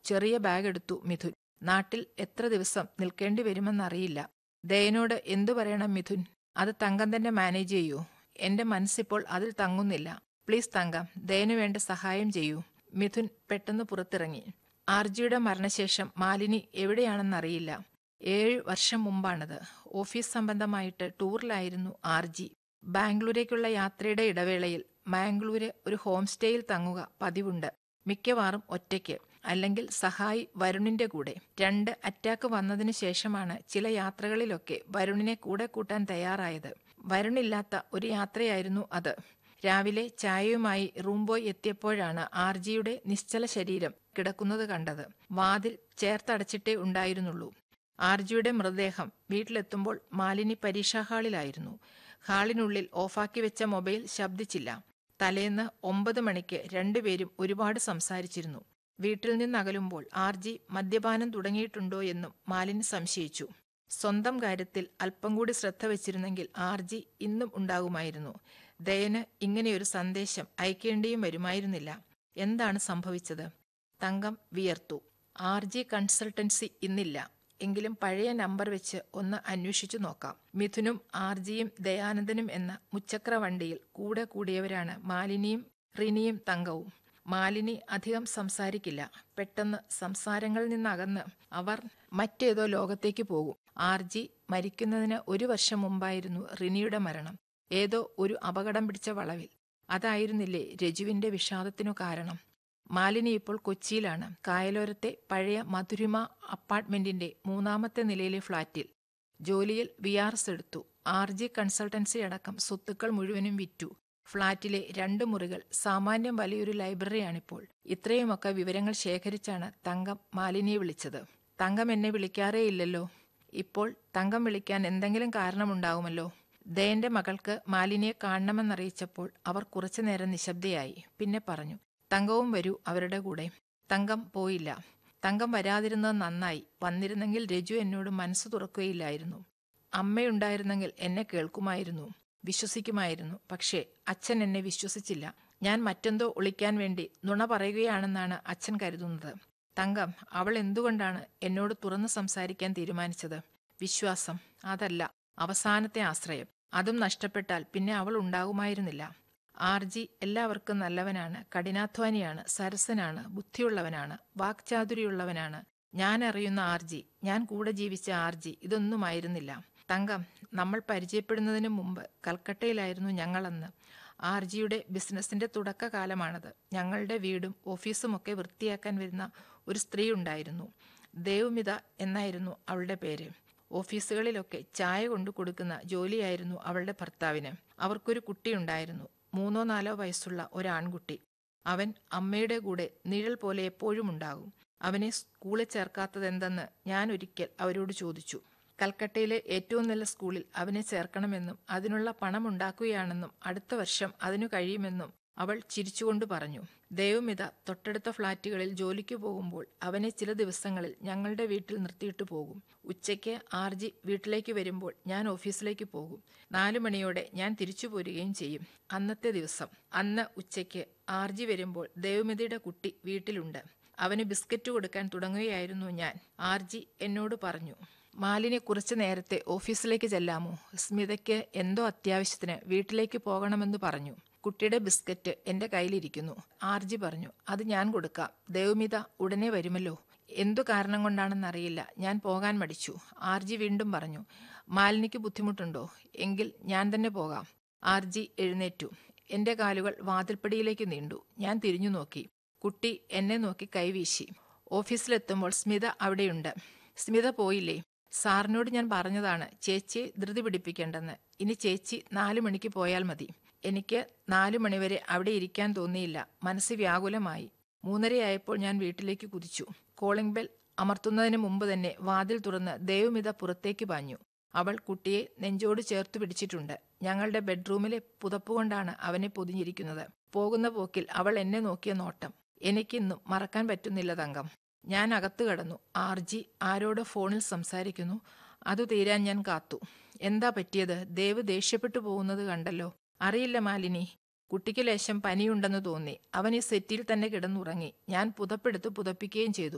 ചെറിയ ബാഗ് എടുത്തു മിഥുൻ നാട്ടിൽ എത്ര ദിവസം നിൽക്കേണ്ടി വരുമെന്നറിയില്ല ദയനോട് എന്തു പറയണം മിഥുൻ അത് തങ്കം തന്നെ മാനേജ് ചെയ്യൂ എന്റെ മനസ്സിപ്പോൾ അതിൽ തങ്ങുന്നില്ല പ്ലീസ് തങ്കം ദയനു വേണ്ട സഹായം ചെയ്യൂ മിഥുൻ പെട്ടെന്ന് പുറത്തിറങ്ങി ആർജിയുടെ മരണശേഷം മാലിനി എവിടെയാണെന്നറിയില്ല ഏഴ് വർഷം മുമ്പാണത് ഓഫീസ് സംബന്ധമായിട്ട് ടൂറിലായിരുന്നു ആർജി ബാംഗ്ലൂരേക്കുള്ള യാത്രയുടെ ഇടവേളയിൽ മാംഗ്ലൂര് ഒരു ഹോം സ്റ്റേയിൽ തങ്ങുക പതിവുണ്ട് മിക്കവാറും ഒറ്റയ്ക്ക് അല്ലെങ്കിൽ സഹായി വരുണിന്റെ കൂടെ രണ്ട് അറ്റാക്ക് വന്നതിനു ശേഷമാണ് ചില യാത്രകളിലൊക്കെ വരുണിനെ കൂടെ കൂട്ടാൻ തയ്യാറായത് വരുണില്ലാത്ത ഒരു യാത്രയായിരുന്നു അത് രാവിലെ ചായയുമായി റൂം ബോയ് എത്തിയപ്പോഴാണ് ആർജിയുടെ നിശ്ചല ശരീരം കിടക്കുന്നത് കണ്ടത് വാതിൽ ചേർത്തടച്ചിട്ടേ ഉണ്ടായിരുന്നുള്ളൂ ആർജിയുടെ മൃതദേഹം വീട്ടിലെത്തുമ്പോൾ മാലിനി പരീക്ഷാ ഹാളിലായിരുന്നു ഹാളിനുള്ളിൽ ഓഫാക്കി വെച്ച മൊബൈൽ ശബ്ദിച്ചില്ല തലേന്ന് ഒമ്പത് മണിക്ക് രണ്ടുപേരും ഒരുപാട് സംസാരിച്ചിരുന്നു വീട്ടിൽ നിന്നകലുമ്പോൾ ആർജി മദ്യപാനം തുടങ്ങിയിട്ടുണ്ടോ എന്നും മാലിനി സംശയിച്ചു സ്വന്തം കാര്യത്തിൽ അല്പം കൂടി ശ്രദ്ധ വെച്ചിരുന്നെങ്കിൽ ആർജി ഇന്നും ഉണ്ടാകുമായിരുന്നു ദയന് ഇങ്ങനെയൊരു സന്ദേശം അയക്കേണ്ടിയും വരുമായിരുന്നില്ല എന്താണ് സംഭവിച്ചത് തങ്കം വിയർത്തു ആർജി കൺസൾട്ടൻസി ഇന്നില്ല എങ്കിലും പഴയ നമ്പർ വെച്ച് ഒന്ന് അന്വേഷിച്ചു നോക്കാം മിഥുനും ആർജിയും ദയാനന്ദനും എന്ന മുച്ചക്ര വണ്ടിയിൽ കൂടെ കൂടിയവരാണ് മാലിനിയും റിനിയും തങ്കവും മാലിനി അധികം സംസാരിക്കില്ല പെട്ടെന്ന് സംസാരങ്ങളിൽ നിന്നകന്ന് അവർ മറ്റേതോ ലോകത്തേക്ക് പോകും ആർജി മരിക്കുന്നതിന് ഒരു വർഷം മുമ്പായിരുന്നു റിനിയുടെ മരണം ഏതോ ഒരു അപകടം പിടിച്ച വളവിൽ അതായിരുന്നില്ലേ രജുവിന്റെ വിഷാദത്തിനു കാരണം മാലിനി ഇപ്പോൾ കൊച്ചിയിലാണ് കായലോരത്തെ പഴയ മധുരിമ അപ്പാർട്ട്മെന്റിന്റെ മൂന്നാമത്തെ നിലയിലെ ഫ്ളാറ്റിൽ ജോലിയിൽ വി ആർ എസ് എടുത്തു ആർ ജി കൺസൾട്ടൻസി അടക്കം സ്വത്തുക്കൾ മുഴുവനും വിറ്റു ഫ്ളാറ്റിലെ രണ്ട് മുറികൾ സാമാന്യം വലിയൊരു ലൈബ്രറിയാണിപ്പോൾ ഇത്രയുമൊക്കെ വിവരങ്ങൾ ശേഖരിച്ചാണ് തങ്കം മാലിനിയെ വിളിച്ചത് തങ്കം എന്നെ വിളിക്കാറേ ഇല്ലല്ലോ ഇപ്പോൾ തങ്കം വിളിക്കാൻ എന്തെങ്കിലും കാരണമുണ്ടാവുമല്ലോ ദയന്റെ മകൾക്ക് മാലിനിയെ കാണണമെന്നറിയിച്ചപ്പോൾ അവർ കുറച്ചുനേരം നിശബ്ദയായി പിന്നെ പറഞ്ഞു തങ്കവും വരൂ അവരുടെ കൂടെ തങ്കം പോയില്ല തങ്കം വരാതിരുന്നത് നന്നായി വന്നിരുന്നെങ്കിൽ രജു എന്നോട് മനസ്സ് തുറക്കുകയില്ലായിരുന്നു അമ്മയുണ്ടായിരുന്നെങ്കിൽ എന്നെ കേൾക്കുമായിരുന്നു വിശ്വസിക്കുമായിരുന്നു പക്ഷേ അച്ഛൻ എന്നെ വിശ്വസിച്ചില്ല ഞാൻ മറ്റെന്തോ ഒളിക്കാൻ വേണ്ടി നുണ പറയുകയാണെന്നാണ് അച്ഛൻ കരുതുന്നത് തങ്കം അവൾ എന്തുകൊണ്ടാണ് എന്നോട് തുറന്നു സംസാരിക്കാൻ തീരുമാനിച്ചത് വിശ്വാസം അതല്ല അവസാനത്തെ ആശ്രയം അതും നഷ്ടപ്പെട്ടാൽ പിന്നെ അവൾ ഉണ്ടാകുമായിരുന്നില്ല ആർജി എല്ലാവർക്കും നല്ലവനാണ് കഠിനാധ്വാനിയാണ് സരസനാണ് ബുദ്ധിയുള്ളവനാണ് വാക്ചാതുരിയുള്ളവനാണ് ഞാൻ അറിയുന്ന ആർജി ഞാൻ കൂടെ ജീവിച്ച ആർജി ഇതൊന്നുമായിരുന്നില്ല തങ്കം നമ്മൾ പരിചയപ്പെടുന്നതിന് മുമ്പ് കൽക്കട്ടയിലായിരുന്നു ഞങ്ങളന്ന് ആർജിയുടെ ബിസിനസിന്റെ തുടക്കകാലമാണത് ഞങ്ങളുടെ വീടും ഓഫീസും ഒക്കെ വൃത്തിയാക്കാൻ വരുന്ന ഒരു സ്ത്രീ ഉണ്ടായിരുന്നു ദേവ്മിത എന്നായിരുന്നു അവളുടെ പേര് ഓഫീസുകളിലൊക്കെ ചായ കൊണ്ടു കൊടുക്കുന്ന ജോലിയായിരുന്നു അവളുടെ ഭർത്താവിന് അവർക്കൊരു കുട്ടിയുണ്ടായിരുന്നു മൂന്നോ നാലോ വയസ്സുള്ള ഒരാൺകുട്ടി അവൻ അമ്മയുടെ കൂടെ നിഴൽ പോലെ എപ്പോഴും ഉണ്ടാകും അവനെ സ്കൂളിൽ ചേർക്കാത്തതെന്തെന്ന് ഞാൻ ഒരിക്കൽ അവരോട് ചോദിച്ചു കൽക്കട്ടയിലെ ഏറ്റവും നല്ല സ്കൂളിൽ അവനെ ചേർക്കണമെന്നും അതിനുള്ള പണം ഉണ്ടാക്കുകയാണെന്നും അടുത്ത വർഷം അതിനു കഴിയുമെന്നും അവൾ ചിരിച്ചുകൊണ്ട് പറഞ്ഞു ദേവമിത തൊട്ടടുത്ത ഫ്ളാറ്റുകളിൽ ജോലിക്ക് പോകുമ്പോൾ അവനെ ചില ദിവസങ്ങളിൽ ഞങ്ങളുടെ വീട്ടിൽ നിർത്തിയിട്ട് പോകും ഉച്ചയ്ക്ക് ആർജി വീട്ടിലേക്ക് വരുമ്പോൾ ഞാൻ ഓഫീസിലേക്ക് പോകും നാലു മണിയോടെ ഞാൻ തിരിച്ചു പോരുകയും ചെയ്യും അന്നത്തെ ദിവസം അന്ന് ഉച്ചയ്ക്ക് ആർജി വരുമ്പോൾ ദേവമിതയുടെ കുട്ടി വീട്ടിലുണ്ട് അവന് ബിസ്ക്കറ്റ് കൊടുക്കാൻ തുടങ്ങുകയായിരുന്നു ഞാൻ ആർജി എന്നോട് പറഞ്ഞു മാലിനെ കുറച്ചു നേരത്തെ ഓഫീസിലേക്ക് ചെല്ലാമോ സ്മിതയ്ക്ക് എന്തോ അത്യാവശ്യത്തിന് വീട്ടിലേക്ക് പോകണമെന്ന് പറഞ്ഞു കുട്ടിയുടെ ബിസ്ക്കറ്റ് എന്റെ കയ്യിലിരിക്കുന്നു ആർജി പറഞ്ഞു അത് ഞാൻ കൊടുക്കാം ദേവമിത ഉടനെ വരുമല്ലോ എന്തു കാരണം കൊണ്ടാണെന്നറിയില്ല ഞാൻ പോകാൻ മടിച്ചു ആർജി വീണ്ടും പറഞ്ഞു മാലിനിക്ക് ബുദ്ധിമുട്ടുണ്ടോ എങ്കിൽ ഞാൻ തന്നെ പോകാം ആർജി എഴുന്നേറ്റു എന്റെ കാലുകൾ വാതിൽപ്പടിയിലേക്ക് നീണ്ടു ഞാൻ തിരിഞ്ഞു നോക്കി കുട്ടി എന്നെ നോക്കി കൈവീശി ഓഫീസിലെത്തുമ്പോൾ സ്മിത അവിടെയുണ്ട് സ്മിത പോയില്ലേ സാറിനോട് ഞാൻ പറഞ്ഞതാണ് ചേച്ചിയെ ധൃതി പിടിപ്പിക്കേണ്ടെന്ന് ഇനി ചേച്ചി നാലു മണിക്ക് പോയാൽ മതി എനിക്ക് നാലു മണിവരെ അവിടെ ഇരിക്കാൻ തോന്നിയില്ല മനസ്സ് വ്യാകുലമായി മൂന്നരയായപ്പോൾ ഞാൻ വീട്ടിലേക്ക് കുതിച്ചു കോളിംഗ് ബെൽ അമർത്തുന്നതിന് മുമ്പ് തന്നെ വാതിൽ തുറന്ന് ദേവമിത പുറത്തേക്ക് പാഞ്ഞു അവൾ കുട്ടിയെ നെഞ്ചോട് ചേർത്തു പിടിച്ചിട്ടുണ്ട് ഞങ്ങളുടെ ബെഡ്റൂമിലെ പുതപ്പുകൊണ്ടാണ് അവനെ പൊതിഞ്ഞിരിക്കുന്നത് പോകുന്ന പോക്കിൽ അവൾ എന്നെ നോക്കിയ നോട്ടം എനിക്കിന്നും മറക്കാൻ പറ്റുന്നില്ല തങ്കം ഞാൻ അകത്തു കടന്നു ആർജി ആരോട് ഫോണിൽ സംസാരിക്കുന്നു അതു തീരാൻ ഞാൻ കാത്തു എന്താ പറ്റിയത് ദേവ് ദേഷ്യപ്പെട്ടു പോകുന്നത് കണ്ടല്ലോ അറിയില്ല മാലിനി കുട്ടിക്ക് ലേശം പനിയുണ്ടെന്ന് തോന്നി അവൻ ഈ സെറ്റിൽ തന്നെ കിടന്നുറങ്ങി ഞാൻ പുതപ്പെടുത്ത് പുതപ്പിക്കുകയും ചെയ്തു